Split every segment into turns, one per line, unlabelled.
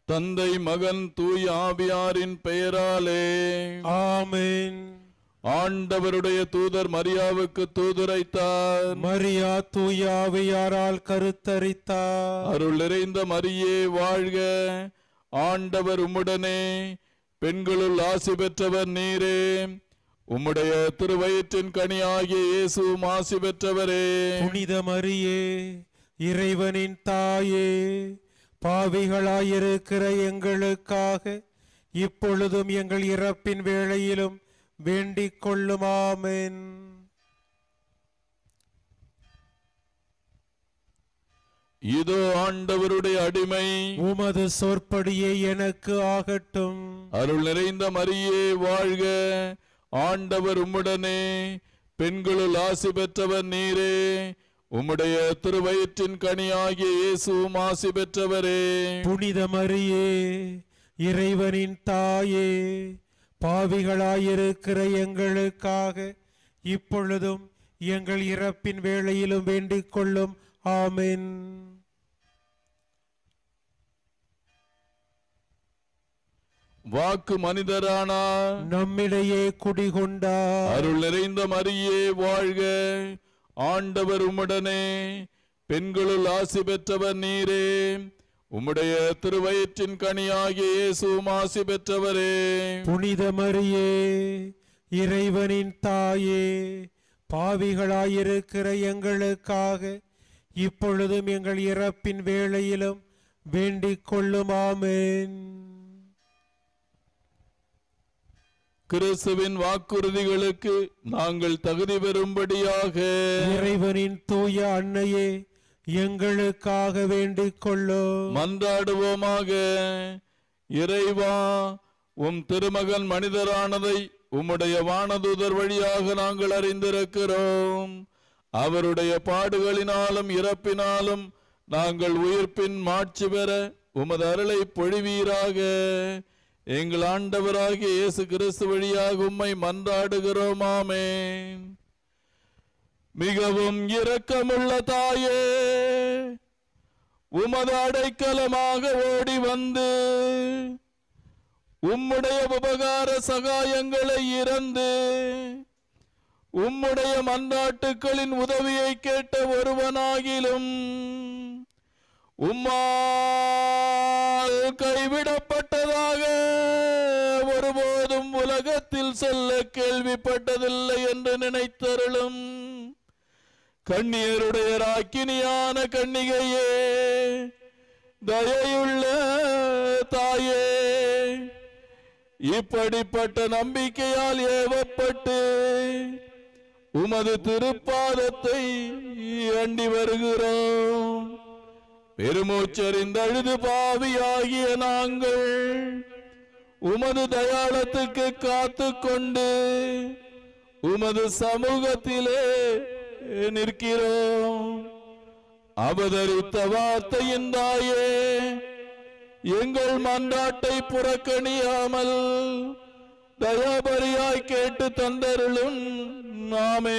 தந்தை மகன் தூய் ஆவியாரின் பெயராலே
ஆமென்
ஆண்டவருடைய தூதர் மரியாவுக்கு தூதுரைத்தார்
மரியா தூய ஆவியாரால் கருத்தரித்தார்
அருள் நிறைந்த மரியே வாழ்க ஆண்டவர் உம்முடனே பெண்களுள் ஆசி பெற்றவர் நீரே உம்முடைய திருவயிற்றின் கனியாகிய இயேசுவும் ஆசி பெற்றவரே
புனித மரியே இறைவனின் தாயே பாவிகளாயிருக்கிற எங்களுக்காக இப்பொழுதும் எங்கள் இறப்பின் வேளையிலும் வேண்டிக் கொள்ளும் ஆமென்
இதோ ஆண்டவருடைய அடிமை
உமது சொற்படியே எனக்கு ஆகட்டும்
அருள் நிறைந்த மரியே வாழ்க ஆண்டவர் உம்முடனே பெண்களுள் ஆசி பெற்றவர் நீரே உம்முடைய திருவயிற்றின் கனியாகிய இயேசுவும் ஆசி பெற்றவரே
புனித மரியே இறைவனின் தாயே பாவிகளாயிருக்கிற எங்களுக்காக இப்பொழுதும் எங்கள் இறப்பின் வேளையிலும் வேண்டிக் கொள்ளும் ஆமென்
வாக்கு மனிதரானார்
நம்மிடையே குடிகொண்டார்
அருள் நிறைந்த மரியே வாழ்க ஆண்டவர் உம்முடனே பெண்களுள் ஆசி பெற்றவர் நீரே உம்முடைய திருவயிற்றின் கனியாகிய இயேசுவும் ஆசி பெற்றவரே
புனித மரியே இறைவனின் தாயே பாவிகளாயிருக்கிற எங்களுக்காக இப்பொழுதும் எங்கள் இறப்பின் வேளையிலும் வேண்டிக் கொள்ளும் ஆமென்
கிறிஸ்துவின் வாக்குறுதிகளுக்கு நாங்கள் தகுதி பெறும்படியாக
இறைவனின் தூய அன்னையே எங்களுக்காக வேண்டிக் கொள்ளும்
மன்றாடுவோமாக இறைவா உம் திருமகன் மனிதரானதை உம்முடைய வானதூதர் வழியாக நாங்கள் அறிந்திருக்கிறோம் அவருடைய பாடுகளினாலும் இறப்பினாலும் நாங்கள் உயிர்ப்பின் மாட்சி பெற உமது அருளை பொழிவீராக எங்கள் ஆண்டவராகிய இயேசு கிறிஸ்து வழியாக உம்மை மன்றாடுகிறோம் ஆமென் மிகவும் இரக்கமுள்ள தாயே உமது அடைக்கலமாக ஓடி வந்து உம்முடைய உபகார சகாயங்களை இறந்து உம்முடைய மன்றாட்டுக்களின் உதவியை கேட்ட ஒருவனாகிலும் உம்மால் கைவிடப்பட்டதாக ஒருபோதும் உலகத்தில் சொல்ல கேள்விப்பட்டதில்லை என்று நினைத்தருளும் கண்ணியருடைய ராக்கினியான கண்ணிகையே தயையுள்ள தாயே இப்படிப்பட்ட நம்பிக்கையால் ஏவப்பட்டு உமது திருப்பாதத்தை அண்டி வருகிறோம் பெருமூச்சறிந்தழுது பாவியாகிய நாங்கள் உமது தயாளத்துக்கு காத்து கொண்டு உமது சமூகத்திலே நிற்கிறோம் அவதரித்த வார்த்தையின் தாயே எங்கள் மன்றாட்டை புறக்கணியாமல் தயாபரியாய் கேட்டு தந்தருளும் நாமே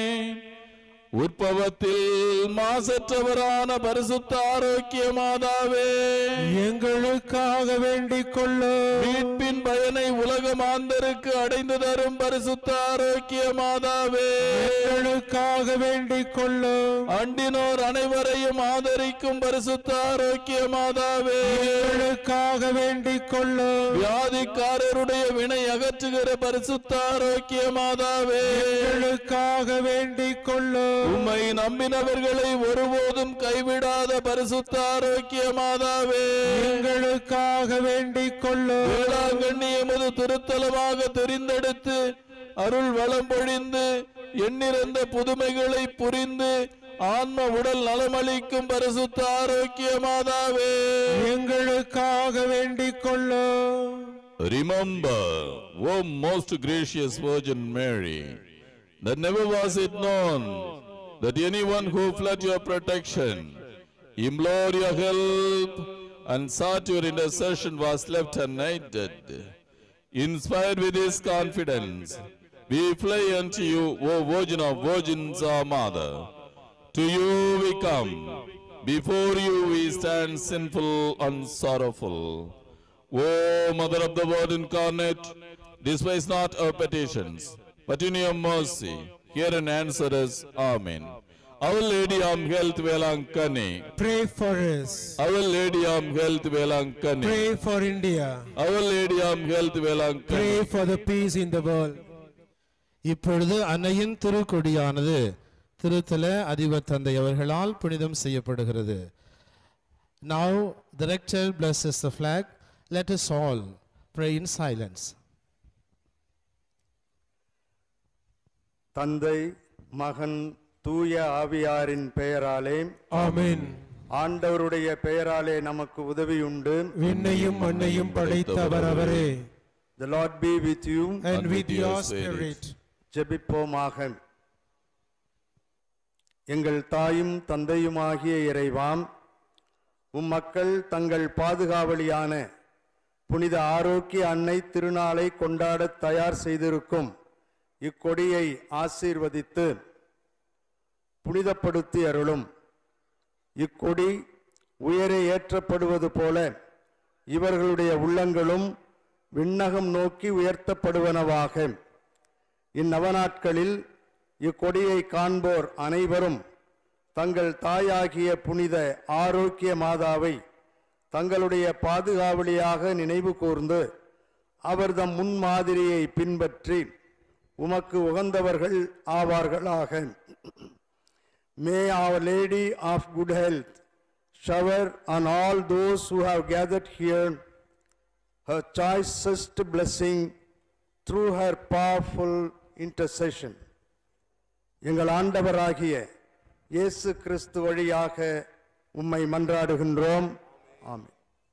உற்பவத்தில் மாசற்றவரான பரிசுத்த ஆரோக்கிய மாதாவே
எங்களுக்காக வேண்டிக் கொள்ளும்
மீட்பின் பயனை உலக மாந்தருக்கு அடைந்து தரும் பரிசுத்த ஆரோக்கிய மாதாவே
எங்களுக்காக வேண்டிக் கொள்ளும்
அண்டினோர் அனைவரையும் ஆதரிக்கும் பரிசுத்த ஆரோக்கிய மாதாவே
எங்களுக்காக வேண்டிக் கொள்ளும்
வியாதிக்காரருடைய வினை அகற்றுகிற பரிசுத்த ஆரோக்கிய மாதாவே
எங்களுக்காக வேண்டிக் கொள்ளும்
உம்மை நம்பினவர்களை ஒருபோதும் கைவிடாத பரிசுத்த ஆரோக்கிய மாதாவே
எங்களுக்காக வேண்டிக் கொள்ளும்
வேளாங்கண்ணி எமது திருத்தலமாக தெரிந்தெடுத்து அருள் வளம் பொழிந்து எண்ணிறந்த புதுமைகளை புரிந்து ஆன்ம உடல் நலமளிக்கும் பரிசுத்த ஆரோக்கிய மாதாவே
எங்களுக்காக வேண்டிக் கொள்ளும்
Remember, O most gracious Virgin Mary, that never was it known that anyone who fled your protection, implored your help, and sought your intercession was left unaided. Inspired with this confidence, we fly unto you, O Virgin of Virgins, our Mother. To you we come, Before you we stand sinful and sorrowful. O Mother of the Word incarnate, despise not our petitions, but in your mercy, hear and answer us. Amen. Our Lady of Health Velankani,
Pray for us.
Our Lady of Health Velankani,
Pray for India.
Our Lady of Health Velankani.
Pray for the peace in the world.
இப்பொழுது அன்னையின் திருக்கொடியானது திருத்தல அதிபர் தந்தை அவர்களால் புனிதம் செய்யப்படுகிறது Now the rector blesses the flag. Let us all pray in silence.
தந்தை மகன் தூய ஆவியாரின் பெயராலே
Amen.
ஆண்டவருடைய பெயராலே நமக்கு உதவியுண்டு
விண்ணையும் மண்ணையும் படைத்தவர் அவரே
The Lord be with you.
and with your spirit.
ஜெபிப்போமாக எங்கள் தாயும் தந்தையுமாகிய இறைவாம் உம் மக்கள் தங்கள் பாதுகாவலியான புனித ஆரோக்கிய அன்னை திருநாளை கொண்டாடத் தயார் செய்திருக்கும் இக்கொடியை ஆசீர்வதித்து புனிதப்படுத்தி அருளும் இக்கொடி உயரே ஏற்றப்படுவது போல இவர்களுடைய உள்ளங்களும் விண்ணகம் நோக்கி உயர்த்தப்படுவனவாக இந்நவநாட்களில் இக்கொடியை காண்போர் அனைவரும் தங்கள் தாயாகிய புனித ஆரோக்கிய மாதாவை தங்களுடைய பாதுகாவலியாக நினைவு கூர்ந்து அவர்தம் முன்மாதிரியை பின்பற்றி உமக்கு உகந்தவர்கள் ஆவார்களாக May Our Lady of Good Health shower on all those who have gathered here her choicest blessing through her powerful intercession. எங்கள் ஆண்டவராகிய இயேசு கிறிஸ்து வழியாக உம்மை மன்றாடுகின்றோம் ஆமென்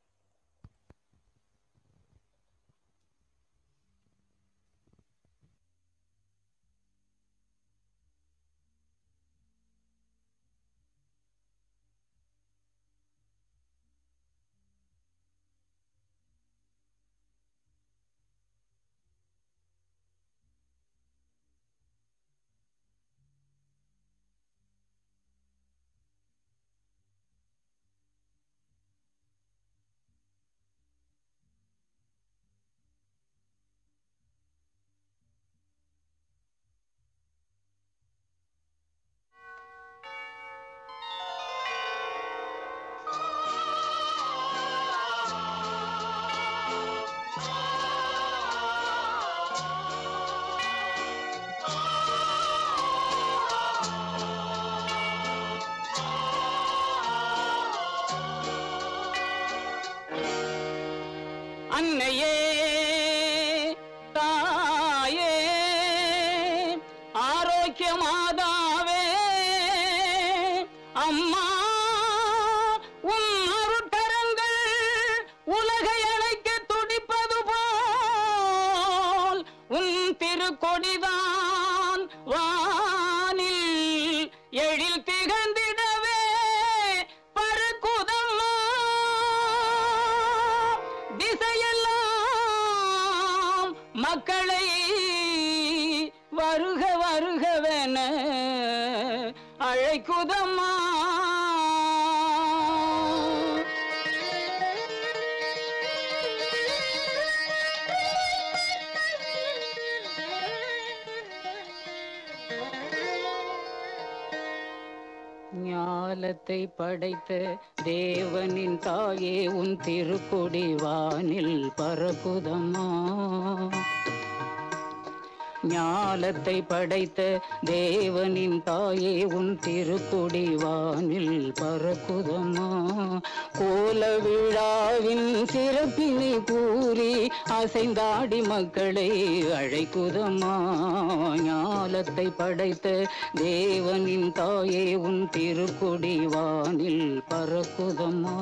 அன்னையே தாயே ஆரோக்கிய மாதாவே அம்மா உன் அருட்கரங்கள் உலகை அழைக்க துடிப்பது போல் உன் திருக்கொடிதான் வானில் எழில் திகழ்ந்திடவே பறக்குதம்மா திசையெல்லாம் மக்களை வருக வருகவென அழைக்குதம்மா ஞாலத்தை படைத்த தேவனின் தாயே உன் திருக்கொடி வானில் பரப்புதம்மா ஞாலத்தை படைத்த தேவனின் தாயே உன் திருக்கொடி வானில் பறக்குதம்மா கோல விழாவின் சிறப்பினை கூறி அசைந்தாடி மக்களை அழைக்குதம்மா ஞாலத்தை படைத்த தேவனின் தாயே உன் திருக்கொடி வானில் பறக்குதம்மா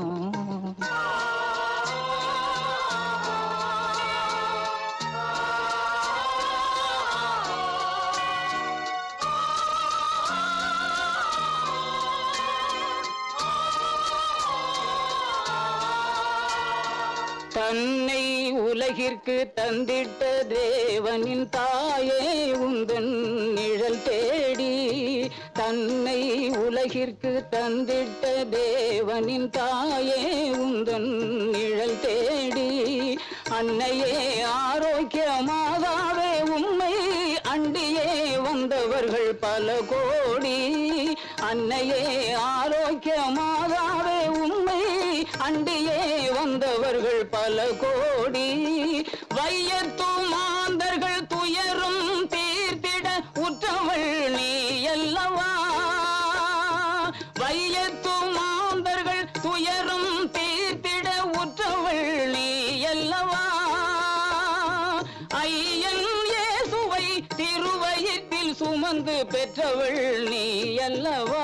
தன்னை உலகிற்கு தந்திட்ட தேவனின் தாயே உந்தன் நிழல் தேடி தன் அன்னை உலகிற்கு தந்திட்ட தேவனின் தாயே உந்தன் நிழல் தேடி அன்னையே ஆரோக்கியமாகவே உம்மை அண்டியே வந்தவர்கள் பல கோடி அன்னையே ஆரோக்கியமாகவே உம்மை அண்டியே வந்தவர்கள் பல கோடி வையத்து மாந்தர்கள் துயரும் தீர்த்திட உற்றவள் நீ அல்லவா வையத்து மாந்தர்கள் துயரும் தீர்த்திட உற்றவள் நீ அல்லவா ஐயன் இயேசுவை திருவயிற்றில் சுமந்து பெற்றவள் நீ அல்லவா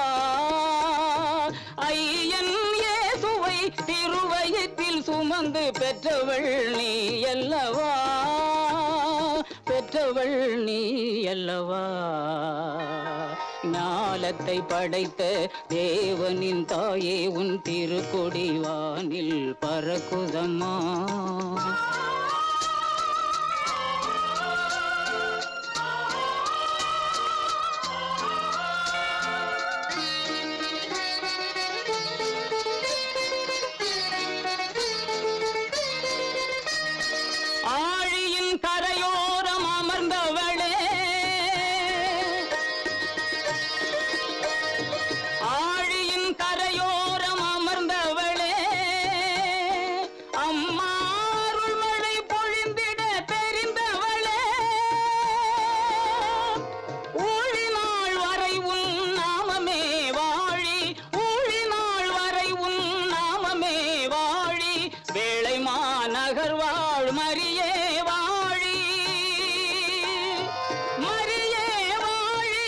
ஐயன் இயேசுவை திருவயிற்றில் சுமந்து பெற்றவள் நீ அல்லவா பெற்றவள் நீ அல்லவா ஞாலத்தை படைத்த தேவனின் தாயே உன் திருக்கொடி வானில் பறக்குதம்மா ஆழியின் கரையோரம் அமர்ந்தவளே ஆழியின் கரையோரம் அமர்ந்தவளே அம்மா அருள் மழை பொழிந்திட தெரிந்தவளே ஊழினாள் வரை உன் நாமமே வாழி ஊழினாள் வரை உன் நாமமே வாழி வேளை மாநகர் வாழ் மரியே வாழி மரியே வாழி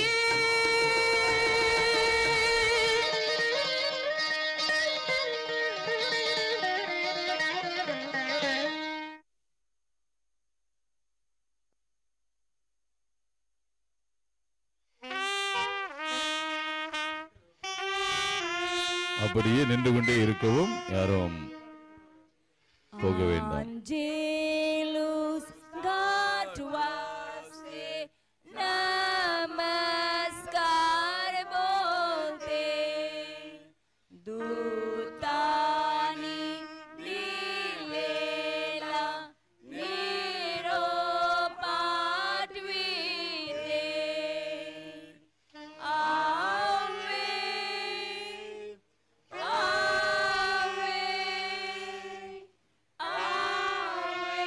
அப்படியே நின்று கொண்டே இருக்கவும் யாரும் போக வேண்டாம்
Angelus Gatwase Namaskar bolte Dutani Lilela Niropatvite Ave Ave Ave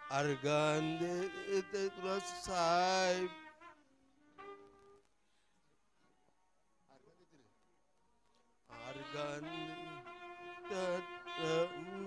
Argande de Grosai. Argande